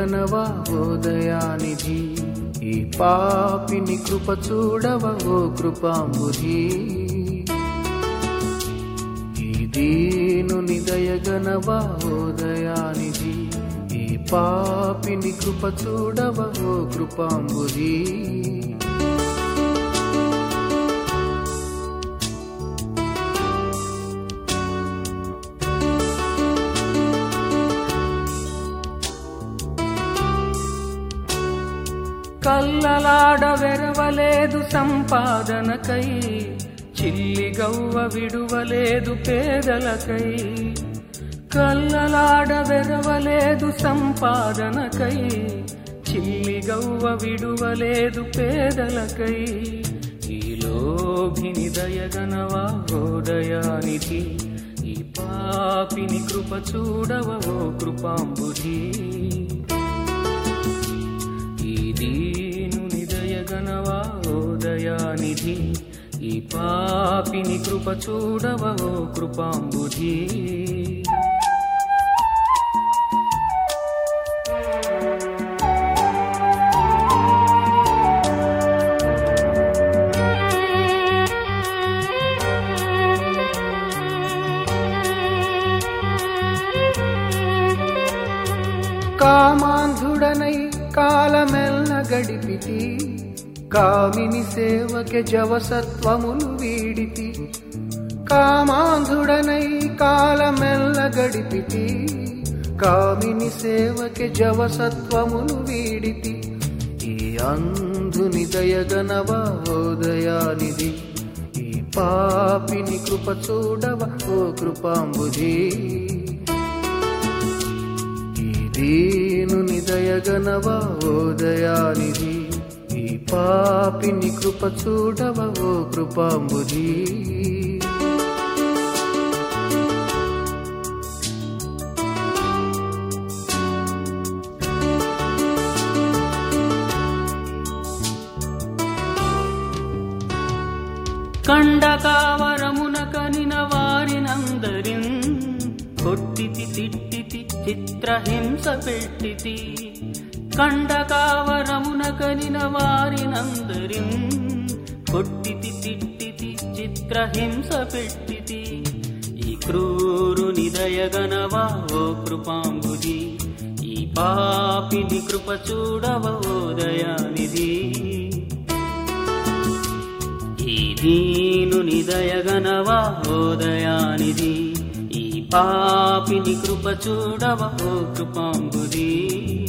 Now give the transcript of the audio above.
దయగనవా ఓ దయానిధి ఈ పాపిని కృప చూడవ ఓ కృపాంబుధి ఈ దీనుని దయగనవా ఓ దయానిధి ఈ పాపిని కృప చూడవ ఓ కృపాంబుధి కల్లలాడ వెరవలేదు సంపాదనకై చిల్లి గవ్వ విడువలేదు పేదలకై కల్లలాడ వెరవలేదు సంపాదనకై చిల్లి గవ్వ విడువలేదు పేదలకై ఈ లోభిని దయగనవా హోదయానికి ఈ పాపిని కృప చూడవ ఓ కృపాంబుధి ఈ దీనుని దయగనవా ఓ దయానిధి ఈ పాపిని కృప చూడవ ఓ కృపాంబుధి కామాంధుడనై కాలమెల్ల గడిపితి కామిని సేవకె జవసత్వములు వీడితి కామాంధుడనై కాలమెల్ల గడిపితి కామిని సేవకె జవసత్వములు వీడితి ఈ అంధుని దయగనవా ఓ దయానిధి ఈ పాపిని కృప చూడవ ఓ కృపాంబుధి ఈ దీనుని దయగనవా ఓ దయానిధి ఈ పాపిని కృప చూడవ ఓ కృపాంబుధి కండకావరమున కనిన వారినందరిన్ కొట్టితి తిట్టితి చిత్రహింస పెట్టితి కండకావరమున కనిన వారినందరిన్ కొట్టితి తిట్టితి చిత్రహింస పెట్టితి ఈ క్రూరుని దయగనవా ఓ కృపాంబుది ఈ పాపిని కృప చూడవ ఓ దయానిధి ఈ దీనుని దయగనవా ఓ దయానిధి ఈ పాపిని కృప చూడవ ఓ కృపాంబుది